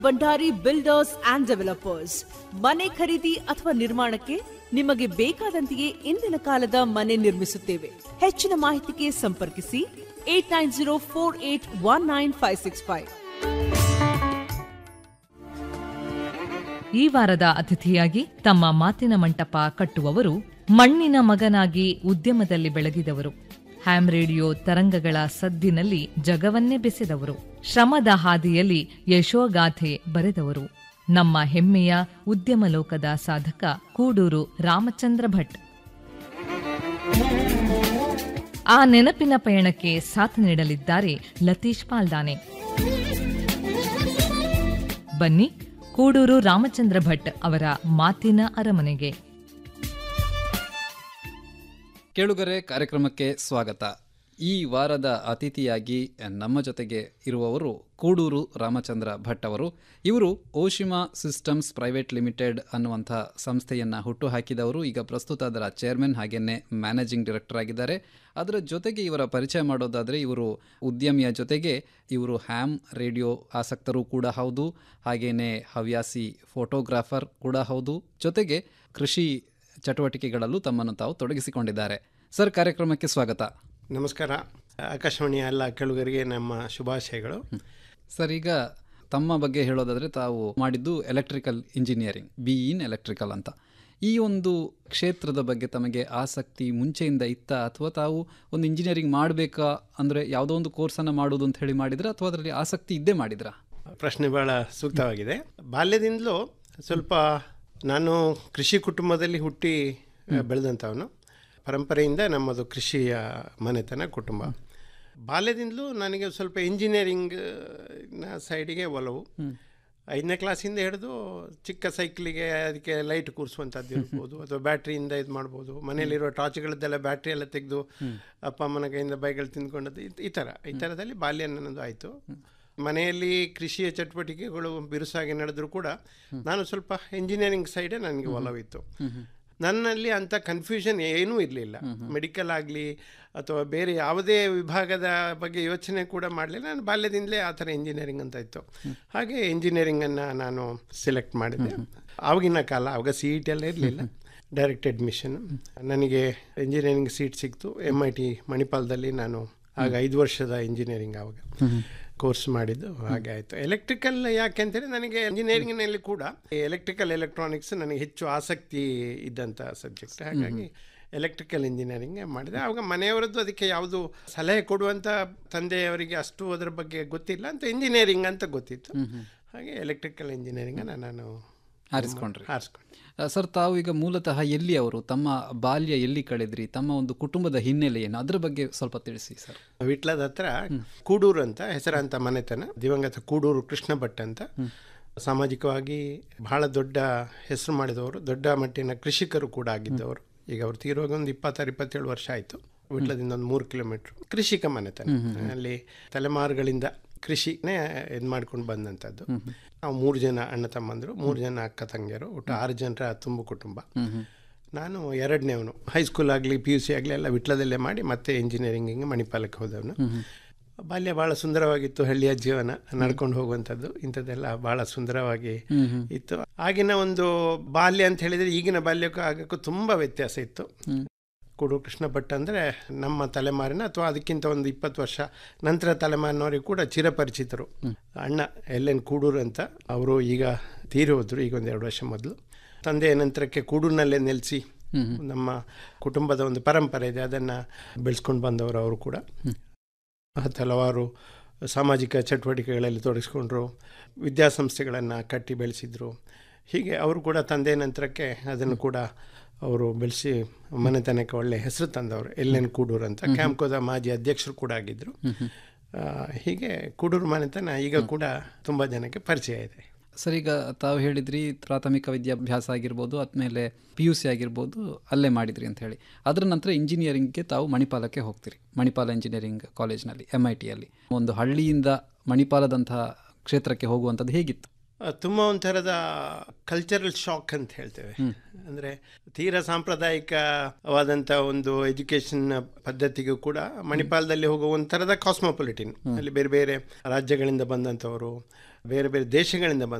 Bhandari builders and developers ಮನೆ ಖರೀದಿ ಅಥವಾ ನಿರ್ಮಾಣಕ್ಕೆ ನಿಮಗೆ ಬೇಕಾದಂತೆಯೇ ಇಂದಿನ ಕಾಲದ ಮನೆ ನಿರ್ಮಿಸುತ್ತೇವೆ ಹೆಚ್ಚಿನ ಮಾಹಿತಿಗೆ ಸಂಪರ್ಕಿಸಿ eight nine zero four eight one nine five six five ಈ ವಾರದ ಅತಿಥಿಯಾಗಿ ತಮ್ಮ ಮಾತಿನ ಮಂಟಪ ಕಟ್ಟುವವರು ಮಣ್ಣಿನ ಮಗನಾಗಿ ಉದ್ಯಮದಲ್ಲಿ ಬೆಳಗಿದವರು ಹ್ಯಾಮ್ ರೇಡಿಯೋ ತರಂಗಗಳ ಸದ್ದಿನಲ್ಲಿ ಜಗವನ್ನೇ ಬೆಸೆದವರು ಶ್ರಮದ ಹಾದಿಯಲ್ಲಿ ಯಶೋಗಾಥೆ ಬರೆದವರು ನಮ್ಮ ಹೆಮ್ಮೆಯ ಉದ್ಯಮ ಲೋಕದ ಸಾಧಕ ಕೂಡೂರು ರಾಮಚಂದ್ರ ಭಟ್ ಆ ನೆನಪಿನ ಪಯಣಕ್ಕೆ ಸಾಥ್ ನೀಡಲಿದ್ದಾರೆ ಲತೀಶ್ ಪಾಲ್ದಾನೆ ಬನ್ನಿ ಕೂಡೂರು ರಾಮಚಂದ್ರ ಭಟ್ ಅವರ ಮಾತಿನ ಅರಮನೆಗೆ ಕೇಳುಗರೆ ಕಾರ್ಯಕ್ರಮಕ್ಕೆ ಸ್ವಾಗತ ಈ ವಾರದ ಅತಿಥಿಯಾಗಿ ನಮ್ಮ ಜೊತೆಗೆ ಇರುವವರು ಕೂಡೂರು ರಾಮಚಂದ್ರ ಭಟ್ ಅವರು ಇವರು ಓಶಿಮಾ ಸಿಸ್ಟಮ್ಸ್ ಪ್ರೈವೇಟ್ ಲಿಮಿಟೆಡ್ ಅನ್ನುವಂಥ ಸಂಸ್ಥೆಯನ್ನು ಹುಟ್ಟುಹಾಕಿದವರು ಈಗ ಪ್ರಸ್ತುತ ಅದರ ಚೇರ್ಮನ್ ಹಾಗೆಯೇ ಮ್ಯಾನೇಜಿಂಗ್ ಡೈರೆಕ್ಟರ್ ಆಗಿದ್ದಾರೆ ಅದರ ಜೊತೆಗೆ ಇವರ ಪರಿಚಯ ಮಾಡೋದಾದರೆ ಇವರು ಉದ್ಯಮಿಯ ಜೊತೆಗೆ ಇವರು ಹ್ಯಾಮ್ ರೇಡಿಯೋ ಆಸಕ್ತರು ಕೂಡ ಹೌದು ಹಾಗೆಯೇ ಹವ್ಯಾಸಿ ಫೋಟೋಗ್ರಾಫರ್ ಕೂಡ ಹೌದು ಜೊತೆಗೆ ಕೃಷಿ ಚಟುವಟಿಕೆಗಳಲ್ಲೂ ತಮ್ಮನ್ನು ತಾವು ತೊಡಗಿಸಿಕೊಂಡಿದ್ದಾರೆ ಸರ್ ಕಾರ್ಯಕ್ರಮಕ್ಕೆ ಸ್ವಾಗತ ನಮಸ್ಕಾರ ಆಕಾಶವಾಣಿಯ ಎಲ್ಲ ಕೇಳುಗರಿಗೆ ನಮ್ಮ ಶುಭಾಶಯಗಳು ಸರ್ ಈಗ ತಮ್ಮ ಬಗ್ಗೆ ಹೇಳೋದಾದರೆ ತಾವು ಮಾಡಿದ್ದು electrical engineering B in electrical ಅಂತ ಈ ಒಂದು ಕ್ಷೇತ್ರದ ಬಗ್ಗೆ ತಮಗೆ ಆಸಕ್ತಿ ಮುಂಚೆಯಿಂದ ಇತ್ತ ಅಥವಾ ತಾವು ಒಂದು ಇಂಜಿನಿಯರಿಂಗ್ ಮಾಡಬೇಕಾ ಅಂದರೆ ಯಾವುದೋ ಒಂದು ಕೋರ್ಸನ್ನು ಮಾಡೋದು ಅಂತ ಹೇಳಿ ಮಾಡಿದ್ರೆ ಅಥವಾ ಅದರಲ್ಲಿ ಆಸಕ್ತಿ ಇದ್ದೇ ಮಾಡಿದ್ರಾ ಪ್ರಶ್ನೆ ಬಹಳ ಸೂಕ್ತವಾಗಿದೆ ಬಾಲ್ಯದಿಂದಲೂ ಸ್ವಲ್ಪ ನಾನು ಕೃಷಿ ಕುಟುಂಬದಲ್ಲಿ ಹುಟ್ಟಿ ಬೆಳೆದಂಥವನು ಪರಂಪರೆಯಿಂದ ನಮ್ಮದು ಕೃಷಿಯ ಮನೆತನ ಕುಟುಂಬ ಬಾಲ್ಯದಿಂದಲೂ ನನಗೆ ಸ್ವಲ್ಪ ಇಂಜಿನಿಯರಿಂಗ್ ನ ಸೈಡಿಗೆ ಒಲವು ಐದನೇ ಕ್ಲಾಸಿಂದ ಹಿಡಿದು ಚಿಕ್ಕ ಸೈಕ್ಲಿಗೆ ಅದಕ್ಕೆ ಲೈಟ್ ಕೂರಿಸುವಂಥದ್ದು ಇರ್ಬೋದು ಅಥವಾ ಬ್ಯಾಟ್ರಿಯಿಂದ ಇದು ಮಾಡ್ಬೋದು ಮನೆಯಲ್ಲಿರೋ ಟಾರ್ಚ್ಗಳದ್ದೆಲ್ಲ ಬ್ಯಾಟ್ರಿ ಎಲ್ಲ ತೆಗೆದು ಅಪ್ಪ ಅಮ್ಮನ ಕೈಯಿಂದ ಬೈಗಳು ತಿಂದ್ಕೊಂಡದ್ದು ಈ- ಈ ಥರ ಈ ಥರದಲ್ಲಿ ಬಾಲ್ಯ ನನ್ನದು ಆಯಿತು ಮನೆಯಲ್ಲಿ ಕೃಷಿಯ ಚಟುವಟಿಕೆಗಳು ಬಿರುಸಾಗಿ ನಡೆದರೂ ಕೂಡ ನಾನು ಸ್ವಲ್ಪ ಇಂಜಿನಿಯರಿಂಗ್ ಸೈಡೇ ನನಗೆ ಒಲವಿತ್ತು ನನ್ನಲ್ಲಿ ಅಂಥ ಕನ್ಫ್ಯೂಷನ್ ಏನೂ ಇರಲಿಲ್ಲ ಮೆಡಿಕಲ್ ಆಗಲಿ ಅಥವಾ ಬೇರೆ ಯಾವುದೇ ವಿಭಾಗದ ಬಗ್ಗೆ ಯೋಚನೆ ಕೂಡ ಮಾಡಲಿಲ್ಲ ನಾನು ಬಾಲ್ಯದಿಂದಲೇ ಆ ಥರ ಇಂಜಿನಿಯರಿಂಗ್ ಅಂತ ಇತ್ತು ಹಾಗೆ ಇಂಜಿನಿಯರಿಂಗನ್ನು ನಾನು ಸೆಲೆಕ್ಟ್ ಮಾಡಿದೆ ಆವಾಗಿನ ಕಾಲ ಆವಾಗ ಸಿ ಇ ಟಿ ಎಲ್ಲ ಇರಲಿಲ್ಲ ಡೈರೆಕ್ಟ್ ಅಡ್ಮಿಷನ್ ನನಗೆ ಇಂಜಿನಿಯರಿಂಗ್ ಸೀಟ್ ಸಿಕ್ತು ಎಮ್ ಐ ಟಿ ಮಣಿಪಾಲದಲ್ಲಿ ನಾನು ಆಗ ಐದು ವರ್ಷದ ಇಂಜಿನಿಯರಿಂಗ್ ಆವಾಗ ಕೋರ್ಸ್ ಮಾಡಿದ್ದು ಹಾಗೆ ಆಯಿತು ಎಲೆಕ್ಟ್ರಿಕಲ್ ಯಾಕೆ ಅಂತೇಳಿ ನನಗೆ ಇಂಜಿನಿಯರಿಂಗ್ನಲ್ಲಿ ಕೂಡ ಎಲೆಕ್ಟ್ರಿಕಲ್ ಎಲೆಕ್ಟ್ರಾನಿಕ್ಸ್ ನನಗೆ ಹೆಚ್ಚು ಆಸಕ್ತಿ ಇದ್ದಂಥ ಸಬ್ಜೆಕ್ಟ್ ಹಾಗಾಗಿ ಎಲೆಕ್ಟ್ರಿಕಲ್ ಇಂಜಿನಿಯರಿಂಗ್ ಮಾಡಿದೆ ಆವಾಗ ಮನೆಯವರದ್ದು ಅದಕ್ಕೆ ಯಾವುದು ಸಲಹೆ ಕೊಡುವಂಥ ತಂದೆಯವರಿಗೆ ಅಷ್ಟು ಅದರ ಬಗ್ಗೆ ಗೊತ್ತಿಲ್ಲ ಅಂತ ಇಂಜಿನಿಯರಿಂಗ್ ಅಂತ ಗೊತ್ತಿತ್ತು ಹಾಗೆ ಎಲೆಕ್ಟ್ರಿಕಲ್ ಇಂಜಿನಿಯರಿಂಗನ್ನು ನಾನು ಆರಿಸ್ಕೊಂಡ್ರಿ ಆರಿಸ್ಕೊಂಡೆ ಆ, ಸರ್ ತಾವು ಈಗ ಮೂಲತಃ ಎಲ್ಲಿ ಅವರು ತಮ್ಮ ಬಾಲ್ಯ ಎಲ್ಲಿ ಕಳೆದ್ರಿ ತಮ್ಮ ಒಂದು ಕುಟುಂಬದ ಹಿನ್ನೆಲೆ ಏನು ಅದ್ರ ಬಗ್ಗೆ ಸ್ವಲ್ಪ ತಿಳಿಸಿ ಸರ್ ವಿಟ್ಲದ ಹತ್ರ ಕೂಡೂರು ಅಂತ ಹೆಸರಾಂತ ಮನೆತನ ದಿವಂಗತ ಕೂಡೂರು ಕೃಷ್ಣ ಭಟ್ ಅಂತ ಸಾಮಾಜಿಕವಾಗಿ ಬಹಳ ದೊಡ್ಡ ಹೆಸರು ಮಾಡಿದವರು ದೊಡ್ಡ ಮಟ್ಟಿನ ಕೃಷಿಕರು ಕೂಡ ಆಗಿದ್ದವರು ಈಗ ಅವ್ರು ತೀರುವಾಗ ಒಂದು ಇಪ್ಪತ್ತಾರು ಇಪ್ಪತ್ತೇಳು ವರ್ಷ ಆಯಿತು ವಿಟ್ಲದಿಂದ ಒಂದು ಮೂರು ಕಿಲೋಮೀಟ್ರ್ ಕೃಷಿಕ ಮನೆತನ ಅಲ್ಲಿ ತಲೆಮಾರುಗಳಿಂದ ಕೃಷಿನೇ ಇದು ಮಾಡ್ಕೊಂಡು ಬಂದಂಥದ್ದು ನಾವು ಮೂರು ಜನ ಅಣ್ಣ ತಮ್ಮಂದರು ಮೂರು ಜನ ಅಕ್ಕ ತಂಗಿಯರು ಒಟ್ಟು ಆರು ಜನರ ತುಂಬು ಕುಟುಂಬ ನಾನು ಎರಡನೇವನು ಹೈಸ್ಕೂಲ್ ಆಗಲಿ ಪಿ ಯು ಸಿ ಆಗಲಿ ಎಲ್ಲ ವಿಟ್ಲದಲ್ಲೇ ಮಾಡಿ ಮತ್ತೆ ಇಂಜಿನಿಯರಿಂಗಿಗೆ ಮಣಿಪಾಲಕ್ಕೆ ಹೋದವನು ಬಾಲ್ಯ ಭಾಳ ಸುಂದರವಾಗಿತ್ತು ಹಳ್ಳಿಯ ಜೀವನ ನಡ್ಕೊಂಡು ಹೋಗುವಂಥದ್ದು ಇಂಥದ್ದೆಲ್ಲ ಭಾಳ ಸುಂದರವಾಗಿ ಇತ್ತು ಆಗಿನ ಒಂದು ಬಾಲ್ಯ ಅಂತ ಹೇಳಿದರೆ ಈಗಿನ ಬಾಲ್ಯಕ್ಕೂ ಆಗಕ್ಕೂ ತುಂಬ ವ್ಯತ್ಯಾಸ ಇತ್ತು ಕೂಡು ಕೃಷ್ಣ ಭಟ್ ಅಂದರೆ ನಮ್ಮ ತಲೆಮಾರಿನ ಅಥವಾ ಅದಕ್ಕಿಂತ ಒಂದು ಇಪ್ಪತ್ತು ವರ್ಷ ನಂತರ ತಲೆಮಾರಿನವರಿಗೆ ಕೂಡ ಚಿರಪರಿಚಿತರು ಅಣ್ಣ ಎಲ್ ಎನ್ ಕೂಡೂರು ಅಂತ ಅವರು ಈಗ ತೀರಿ ಹೋದ್ರು ಈಗ ಒಂದು ಎರಡು ವರ್ಷ ಮೊದಲು ತಂದೆಯ ನಂತರಕ್ಕೆ ಕೂಡೂರಿನಲ್ಲೇ ನೆಲೆಸಿ ನಮ್ಮ ಕುಟುಂಬದ ಒಂದು ಪರಂಪರೆ ಇದೆ ಅದನ್ನು ಬೆಳೆಸ್ಕೊಂಡು ಬಂದವರು ಅವರು ಕೂಡ ಹತ್ತು ಹಲವಾರು ಸಾಮಾಜಿಕ ಚಟುವಟಿಕೆಗಳಲ್ಲಿ ತೊಡಗಿಸ್ಕೊಂಡ್ರು ವಿದ್ಯಾಸಂಸ್ಥೆಗಳನ್ನು ಕಟ್ಟಿ ಬೆಳೆಸಿದ್ರು ಹೀಗೆ ಅವರು ಕೂಡ ತಂದೆ ನಂತರಕ್ಕೆ ಅದನ್ನು ಕೂಡ ಅವರು ಬೆಳೆಸಿ ಮನೆತನಕ್ಕೆ ಒಳ್ಳೆ ಹೆಸರು ತಂದವರು ಎಲ್ ಎನ್ ಕೂಡೂರು ಅಂತ ಕ್ಯಾಂಪ್ಕೋದ ಮಾಜಿ ಅಧ್ಯಕ್ಷರು ಕೂಡ ಆಗಿದ್ದರು ಆ, ಹೀಗೆ ಕೂಡೂರು ಮನೆತನ ಈಗ ಕೂಡ ತುಂಬ ಜನಕ್ಕೆ ಪರಿಚಯ ಇದೆ ಸರ್ ಈಗ ತಾವು ಹೇಳಿದ್ರಿ ಪ್ರಾಥಮಿಕ ವಿದ್ಯಾಭ್ಯಾಸ ಆಗಿರ್ಬೋದು ಆದಮೇಲೆ ಪಿ ಯು ಸಿ ಆಗಿರ್ಬೋದು ಅಲ್ಲೇ ಮಾಡಿದ್ರಿ ಅಂತ ಹೇಳಿ ಅದರ ನಂತರ ಇಂಜಿನಿಯರಿಂಗ್ಗೆ ತಾವು ಮಣಿಪಾಲಕ್ಕೆ ಹೋಗ್ತೀರಿ ಮಣಿಪಾಲ ಇಂಜಿನಿಯರಿಂಗ್ ಕಾಲೇಜ್ನಲ್ಲಿ ಎಮ್ ಐ ಟಿಯಲ್ಲಿ ಒಂದು ಹಳ್ಳಿಯಿಂದ ಮಣಿಪಾಲದಂತಹ ಕ್ಷೇತ್ರಕ್ಕೆ ಹೋಗುವಂಥದ್ದು ಹೇಗಿತ್ತು ತುಂಬ ಒಂಥರದ ಕಲ್ಚರಲ್ ಶಾಕ್ ಅಂತ ಹೇಳ್ತೇವೆ ಅಂದರೆ ತೀರಾ ಸಾಂಪ್ರದಾಯಿಕವಾದಂಥ ಒಂದು ಎಜುಕೇಷನ್ ಪದ್ಧತಿಗೂ ಕೂಡ ಮಣಿಪಾಲದಲ್ಲಿ ಹೋಗುವ ಒಂಥರದ ಕಾಸ್ಮೋಪೊಲಿಟಿನ್ ಅಲ್ಲಿ ಬೇರೆ ಬೇರೆ ರಾಜ್ಯಗಳಿಂದ ಬಂದಂಥವರು ಬೇರೆ ಬೇರೆ ದೇಶಗಳಿಂದ